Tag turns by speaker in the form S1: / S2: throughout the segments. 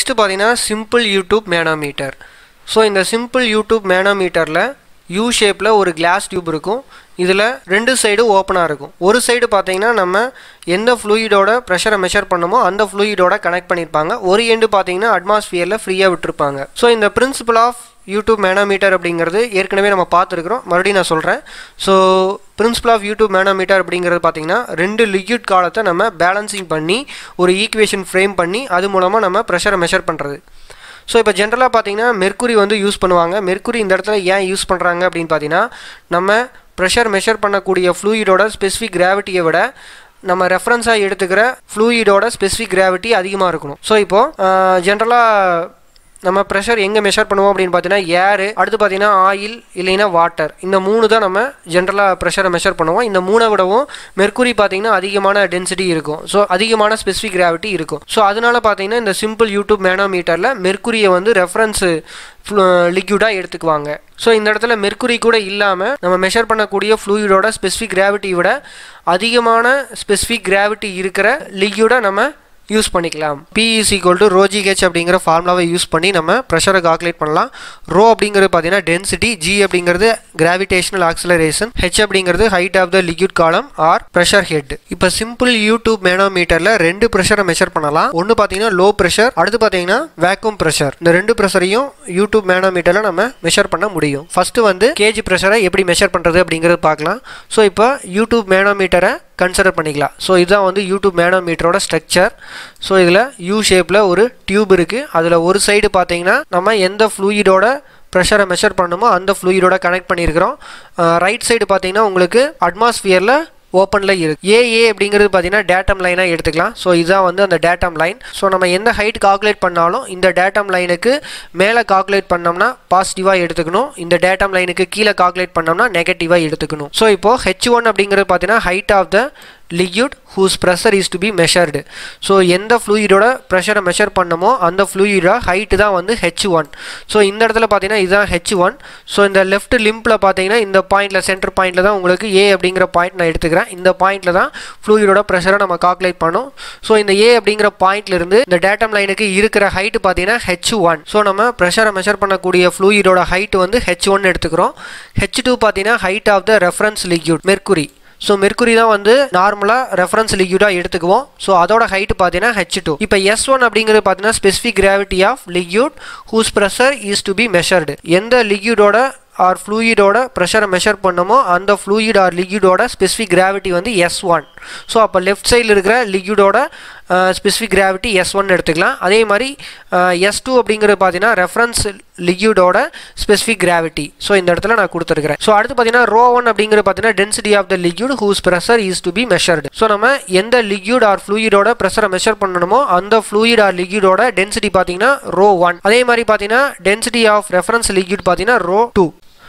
S1: next பார்த்தீங்கன்னா simple U tube manometer so இந்த simple U tube மேனோமீட்டரில் யூ ஷேப்பில் ஒரு கிளாஸ் டியூப் இருக்கும் இதில் ரெண்டு சைடு ஓப்பனாக இருக்கும் ஒரு சைடு பார்த்தீங்கன்னா நம்ம எந்த ஃப்ளூயிடோட ப்ரெஷரை மெஷர் பண்ணமோ அந்த ஃப்ளூயிடோட கனெக்ட் பண்ணியிருப்பாங்க ஒரு எண்டு பார்த்தீங்கன்னா அட்மாஸ்ஃபியரில் ஃப்ரீயாக விட்டுருப்பாங்க ஸோ இந்த பிரின்சிபல் ஆஃப் யூடியூப் மேனோமீட்டர் அப்படிங்கிறது ஏற்கனவே நம்ம பார்த்துருக்குறோம் மறுபடியும் நான் சொல்கிறேன் so principle of U tube manometer அப்படிங்கிறது பார்த்தீங்கன்னா ரெண்டு லிக்யூட் காலத்தை நம்ம பேலன்சிங் பண்ணி ஒரு ஈக்குவேஷன் ஃப்ரேம் பண்ணி அது மூலமாக நம்ம ப்ரெஷரை மெஷர் பண்ணுறது ஸோ இப்போ ஜென்ரலாக பார்த்தீங்கன்னா மெர்க்குரி வந்து யூஸ் பண்ணுவாங்க மெர்க்குரி இந்த இடத்துல ஏன் யூஸ் பண்ணுறாங்க அப்படின்னு பார்த்தீங்கன்னா நம்ம ப்ரெஷர் மெஷர் பண்ணக்கூடிய ஃப்ளூயிடோட ஸ்பெசிஃபிக் கிராவிட்டியை விட நம்ம ரெஃபரன்ஸாக எடுத்துக்கிற ஃப்ளூயிடோட ஸ்பெசிஃபிக் கிராவிட்டி அதிகமாக இருக்கணும் ஸோ இப்போது ஜென்ரலாக நம்ம ப்ரெஷர் எங்கே மெஷர் பண்ணுவோம் அப்படின்னு பார்த்தீங்கன்னா ஏர் அடுத்து பார்த்தீங்கன்னா ஆயில் இல்லைன்னா வாட்டர் இந்த மூணு தான் நம்ம ஜென்ரலாக ப்ரெஷரை மெஷர் பண்ணுவோம் இந்த மூணை விடவும் மெர்க்குரி பார்த்தீங்கன்னா அதிகமான டென்சிட்டி இருக்கும் ஸோ அதிகமான ஸ்பெசிஃபிக் கிராவிட்டி இருக்கும் ஸோ அதனால பார்த்தீங்கன்னா இந்த சிம்பிள் யூடியூப் மேனோமீட்டரில் மெர்க்குரியை வந்து ரெஃபரன்ஸு லிக்யூடாக எடுத்துக்குவாங்க ஸோ இந்த இடத்துல மெர்க்குரி கூட இல்லாமல் நம்ம மெஷர் பண்ணக்கூடிய ஃப்ளூயிடோட ஸ்பெசிஃபிக் கிராவிட்டி விட அதிகமான ஸ்பெசிஃபிக் கிராவிட்டி இருக்கிற லிக்யூடை நம்ம யூஸ் பண்ணிக்கலாம் P is equal to rho G H அப்படிங்கிற ஃபார்முலாவை யூஸ் பண்ணி நம்ம ப்ரெஷரை கால்குலேட் பண்ணலாம் ரோ அப்படிங்கிறது பார்த்தீங்கன்னா டென்சிட்டி ஜி அப்படிங்கிறது கிராவிடேஷனல் ஆக்சலரேஷன் ஹெச் அப்படிங்கிறது height of the liquid column or pressure head இப்போ சிம்பிள் யூடியூப் மேனோமீட்டரில் ரெண்டு ப்ரெஷரை மெஷர் பண்ணலாம் ஒன்று பார்த்தீங்கன்னா லோ ப்ரெஷர் அடுத்து பார்த்தீங்கன்னா வேக்யூம் ப்ரெஷர் இந்த ரெண்டு ப்ரெஷரையும் யூடியூப் மேனோமீட்டரில் நம்ம மெஷர் பண்ண முடியும் ஃபஸ்ட்டு வந்து கேஜி ப்ரெஷரை எப்படி மெஷர் பண்ணுறது அப்படிங்கிறது பார்க்கலாம் ஸோ இப்போ யூடியூப் மேனோமீட்டரை கன்சிடர் பண்ணிக்கலாம் ஸோ இதுதான் வந்து யூடியூப் மேனோமீட்டரோட ஸ்ட்ரக்சர் ஸோ இதில் யூ ஷேப்பில் ஒரு டியூப் இருக்குது அதில் ஒரு சைடு பார்த்தீங்கன்னா நம்ம எந்த ஃப்ளூயிடோட ப்ரெஷரை மெஷர் பண்ணுமோ அந்த ஃப்ளூயிடோட கனெக்ட் பண்ணியிருக்கிறோம் ரைட் சைடு பார்த்தீங்கன்னா உங்களுக்கு அட்மாஸ்ஃபியரில் ஓப்பனில் இருக்குது ஏஏ அப்படிங்கிறது பார்த்தீங்கன்னா டேட்டம் லைனாக எடுத்துக்கலாம் ஸோ இதுதான் வந்து அந்த டேட்டம் லைன் ஸோ நம்ம எந்த ஹைட் கால்குலேட் பண்ணாலும் இந்த டேட்டம் லைனுக்கு மேலே கால்குலேட் பண்ணோம்னா பாசிட்டிவாக எடுத்துக்கணும் இந்த டேட்டம் லைனுக்கு கீழே கால்குலேட் பண்ணோம்னா நெகட்டிவாக எடுத்துக்கணும் ஸோ இப்போது ஹெச் ஒன் அப்படிங்கிறது பார்த்தீங்கன்னா height of the liquid whose pressure is to be measured so எந்த ஃப்ளூயிடோட ப்ரெஷரை மெஷர் பண்ணமோ அந்த ஃப்ளூயிடோட ஹைட்டு தான் வந்து ஹெச் ஒன் ஸோ இந்த இடத்துல பார்த்தீங்கன்னா இதுதான் ஹெச் ஒன் ஸோ இந்த லெஃப்ட் லிம்பில் பார்த்தீங்கன்னா இந்த பாயிண்டில் சென்டர் பாயிண்டில் தான் உங்களுக்கு ஏ அப்படிங்கிற பாயிண்ட் நான் எடுத்துக்கிறேன் இந்த பாயிண்டில் தான் ஃப்ளூயிடோட ப்ரெஷரை நம்ம கால்குலேட் பண்ணோம் ஸோ இந்த ஏ அப்படிங்கிற பாயிண்ட்லேருந்து இந்த டேட்டம் லைனுக்கு இருக்கிற ஹைட்டு பார்த்தீங்கன்னா ஹெச் ஒன் ஸோ நம்ம ப்ரெஷரை மெஷர் பண்ணக்கூடிய ஃப்ளூயிடோட ஹைட் வந்து ஹெச் ஒன் எடுத்துக்கிறோம் ஹெச் டூ பார்த்தீங்கன்னா height of the reference liquid mercury so mercury தான் வந்து நார்மலாக ரெஃபரன்ஸ் லிக்யூடாக எடுத்துக்குவோம் ஸோ அதோட ஹைட் பார்த்தீங்கன்னா ஹெச் டூ இப்போ எஸ் ஒன் அப்படிங்கிறது பார்த்தீங்கன்னா specific gravity of liquid whose pressure is to be measured எந்த லிக்யூடோட ஆர் ஃப்ளூயிடோட ப்ரெஷரை மெஷர் பண்ணமோ அந்த ஃப்ளூயிட் ஆர் லிக்யூடோட ஸ்பெசிஃபிக் கிராவிட்டி வந்து எஸ் ஒன் ஸோ அப்போ லெஃப்ட் சைடில் இருக்கிற லிக்யூடோட ஸ்பெசிஃபிக் கிராவிட்டி எஸ் ஒன் எடுத்துக்கலாம் அதே மாதிரி எஸ் டூ அப்படிங்கிறது பார்த்தீங்கன்னா ரெஃபரன்ஸ் லிக்யூடோட ஸ்பெசிஃபிக் கிராவிட்டி ஸோ இந்த இடத்துல நான் கொடுத்துருக்கிறேன் ஸோ அடுத்து பார்த்தீங்கன்னா ரோ ஒன் அப்படிங்கிறது பார்த்தீங்கன்னா density of the liquid whose pressure is to be measured so நம்ம எந்த லிக்யூட் ஆர் ஃப்ளூயிடோட ப்ரெஷரை மெஷர் பண்ணணுமோ அந்த ஃப்ளூயிட் ஆர் லிக்யூடோட டென்சிட்டி பார்த்தீங்கன்னா ரோ ஒன் அதே மாதிரி பார்த்தீங்கன்னா டென்சிட்டி ஆஃப் ரெஃபரன்ஸ் லிக்யூட் பார்த்தீங்கன்னா ரோ டூ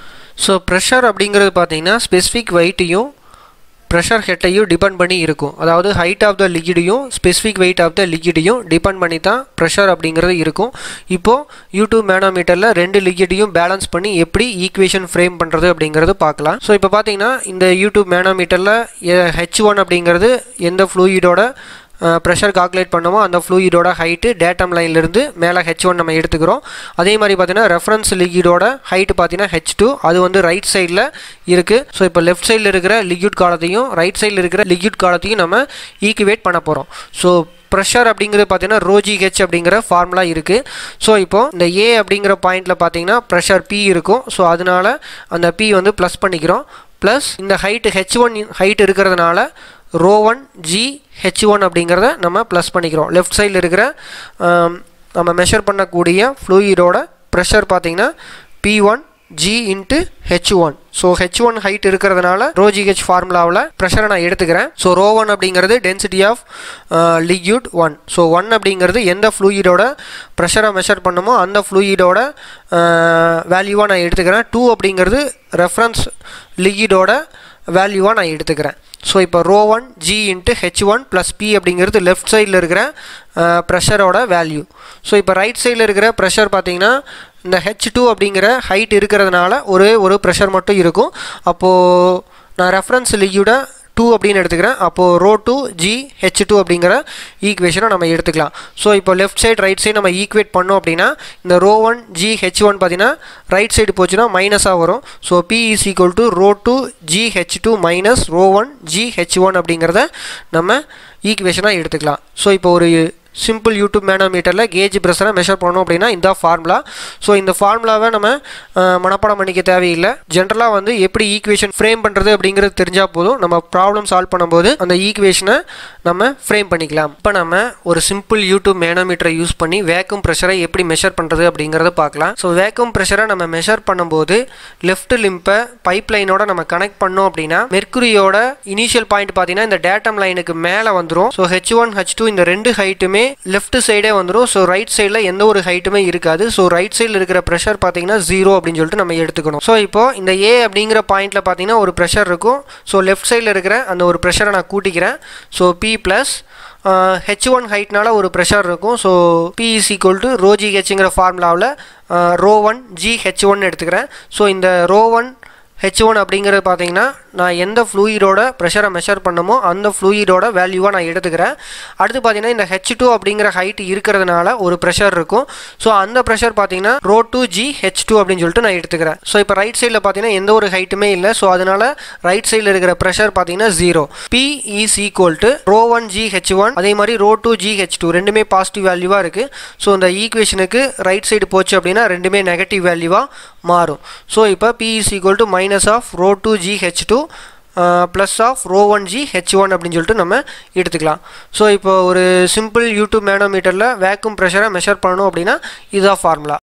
S1: ஸோ ப்ரெஷர் அப்படிங்கிறது பார்த்தீங்கன்னா ஸ்பெசிஃபிக் வெயிட்டையும் ப்ரெஷர் ஹெட்டையும் டிபெண்ட் பண்ணி இருக்கும் அதாவது ஹைட் ஆஃப் த லிக்விடையும் ஸ்பெசிஃபிக் வெயிட் ஆஃப் த லிக்விடையும் டிபெண்ட் பண்ணி தான் ப்ரெஷர் அப்படிங்கிறது இருக்கும் இப்போது யூடியூப் மேனோமீட்டரில் ரெண்டு லிக்விடையும் பேலன்ஸ் பண்ணி எப்படி ஈக்குவேஷன் ஃப்ரேம் பண்ணுறது அப்படிங்கிறது பார்க்கலாம் ஸோ இப்போ பார்த்தீங்கன்னா இந்த யூடியூப் மேனோமீட்டரில் ஹெச் ஒன் அப்படிங்கிறது எந்த ஃப்ளூயிடோட ப்ரெஷர் கால்குலேட் பண்ணுமோ அந்த ஃப்ளூயிடோட ஹைட்டு டேட்டம் லைன்லேருந்து மேலே ஹெச் ஒன் நம்ம எடுத்துக்கிறோம் அதே மாதிரி பார்த்தீங்கன்னா ரெஃபரன்ஸ் லிக்யூடோட ஹைட்டு பார்த்தீங்கன்னா ஹெச் டூ அது வந்து ரைட் சைடில் இருக்குது ஸோ இப்போ லெஃப்ட் சைடில் இருக்கிற லிக்யூட் காலத்தையும் ரைட் சைடில் இருக்கிற லிக்யூட் காலத்தையும் நம்ம ஈக்குவேட் பண்ண போகிறோம் ஸோ ப்ரெஷர் அப்படிங்கிறது பார்த்தீங்கன்னா ரோஜி ஹெச் அப்படிங்கிற ஃபார்முலா இருக்குது ஸோ இப்போது இந்த ஏ அப்படிங்கிற பாயிண்டில் பார்த்தீங்கன்னா ப்ரெஷர் பி இருக்கும் ஸோ அதனால அந்த பி வந்து ப்ளஸ் பண்ணிக்கிறோம் ப்ளஸ் இந்த ஹைட்டு ஹெச் ஒன் ஹைட் இருக்கிறதுனால rho one G H one அப்படிங்கிறத நம்ம ப்ளஸ் பண்ணிக்கிறோம் லெஃப்ட் சைடில் இருக்கிற நம்ம மெஷர் பண்ணக்கூடிய ஃப்ளூயிடோட ப்ரெஷர் பார்த்தீங்கன்னா P one G into H one so H one height இருக்கிறதுனால ரோ ஜிஹெச் ஃபார்முலாவில் ப்ரெஷரை நான் எடுத்துக்கிறேன் ஸோ ரோ ஒன் அப்படிங்கிறது density of liquid one so one அப்படிங்கிறது எந்த ஃப்ளூயிடோட ப்ரெஷரை மெஷர் பண்ணுமோ அந்த ஃப்ளூயிடோட வேல்யூவாக நான் எடுத்துக்கிறேன் டூ அப்படிங்கிறது ரெஃபரன்ஸ் லிக்யூடோட வேல்யூவாக நான் எடுத்துக்கிறேன் ஸோ இப்போ rho one G into H one plus P அப்படிங்கிறது லெஃப்ட் சைடில் இருக்கிற ப்ரெஷரோட வேல்யூ ஸோ இப்போ ரைட் சைடில் இருக்கிற ப்ரெஷர் பார்த்தீங்கன்னா இந்த ஹெச் டூ அப்படிங்கிற ஹைட் இருக்கிறதுனால ஒரே ஒரு ப்ரெஷர் மட்டும் இருக்கும் அப்போது நான் ரெஃபரன்ஸ் லிக்யூட டூ அப்படின்னு எடுத்துக்கிறேன் அப்போது rho two G H two அப்படிங்கிற ஈக்குவேஷனை நம்ம எடுத்துக்கலாம் ஸோ இப்போ லெஃப்ட் சைடு ரைட் சைடு நம்ம ஈக்குவேட் பண்ணோம் அப்படின்னா இந்த rho one G H one பார்த்தீங்கன்னா ரைட் சைடு போச்சுன்னா மைனஸாக வரும் so P is equal to rho two G H two minus rho one G H one அப்படிங்கிறத நம்ம ஈக்குவேஷனாக எடுத்துக்கலாம் ஸோ இப்போ ஒரு சிம்பிள் யூடியூப் மேனோமீட்டரில் கேஜ் ப்ரெஷரை மெஷர் பண்ணோம் அப்படின்னா இந்த ஃபார்முலா ஸோ இந்த ஃபார்முலாவை நம்ம அஹ், மனப்பாடம் பண்ணிக்க தேவையில்லை ஜென்ரலாக வந்து எப்படி ஈக்குவேஷன் ஃப்ரேம் பண்ணுறது அப்படிங்கிறது தெரிஞ்சால் போதும் நம்ம ப்ராப்ளம் சால்வ் பண்ணும்போது அந்த ஈக்குவேஷனை நம்ம ஃப்ரேம் பண்ணிக்கலாம் இப்போ நம்ம ஒரு சிம்பிள் யூடியூப் மேனோமீட்டரை யூஸ் பண்ணி வேக்கும் ப்ரெஷரை எப்படி மெஷர் பண்ணுறது அப்படிங்கிறத பார்க்கலாம் ஸோ வேக்கும் ப்ரெஷரை நம்ம மெஷர் பண்ணும்போது லெஃப்ட் லிம்பை பைப் லைனோட நம்ம கனெக்ட் பண்ணோம் அப்படின்னா மெர்க்குரியோட இனிஷியல் பாயிண்ட் பார்த்தீங்கன்னா இந்த டேட்டம் லைனுக்கு மேலே வந்துடும் so H one H two இந்த ரெண்டு ஹைட்டுமே லெஃப்ட் சைடே வந்துடும் ஸோ ரைட் சைடில் எந்த ஒரு ஹைட்டுமே இருக்காது ஸோ ரைட் சைடில் இருக்கிற ப்ரெஷர் பார்த்தீங்கன்னா ஜீரோ அப்படின்னு சொல்லிட்டு நம்ம எடுத்துக்கணும் ஸோ இப்போ இந்த ஏ அப்படிங்கிற பாயிண்ட்டில் பார்த்தீங்கன்னா ஒரு ப்ரெஷர் இருக்கும் ஸோ லெஃப்ட் சைடில் இருக்கிற அந்த ஒரு ப்ரெஷரை நான் கூட்டிக்கிறேன் so P plus H one ஹைட்னால ஒரு ப்ரெஷர் இருக்கும் so P is equal to rho ஜிஹெச்ங்கிற ஃபார்முலாவில் rho one G H one எடுத்துக்கிறேன் ஸோ இந்த ரோ ஒன் ஹெச் ஒன் அப்படிங்கிறது பார்த்தீங்கன்னா நான் எந்த ஃப்ளூயிடோட ப்ரெஷரை மெஷர் பண்ணுமோ அந்த ஃப்ளூயிடோட வேல்யூவாக நான் எடுத்துக்கிறேன் அடுத்து பார்த்தீங்கன்னா இந்த ஹெச் டூ அப்படிங்கிற ஹைட் இருக்கிறதுனால ஒரு ப்ரெஷர் இருக்கும் ஸோ அந்த ப்ரெஷர் பார்த்தீங்கன்னா rho two G H two அப்படின்னு சொல்லிட்டு நான் எடுத்துக்கிறேன் ஸோ இப்போ ரைட் சைடில் பார்த்தீங்கன்னா எந்த ஒரு ஹைட்டுமே இல்லை ஸோ அதனால ரைட் சைடில் இருக்கிற ப்ரெஷர் பார்த்தீங்கன்னா zero P is equal to rho one G H one அதே மாதிரி rho two G H two ரெண்டுமே பாசிட்டிவ் வேல்யூவாக இருக்குது ஸோ இந்த ஈக்குவேஷனுக்கு ரைட் சைடு போச்சு அப்படின்னா ரெண்டுமே நெகட்டிவ் வேல்யூவாக மாறும் ஸோ இப்போ P is equal to minus of rho two G H two plus of rho one G H one அப்படின்னு சொல்லிட்டு நம்ம எடுத்துக்கலாம் ஸோ இப்போ ஒரு சிம்பிள் யூடியூப் மேனோமீட்டரில் வேக்கும் ப்ரெஷரை மெஷர் பண்ணணும் அப்படின்னா இதுதான் ஃபார்முலா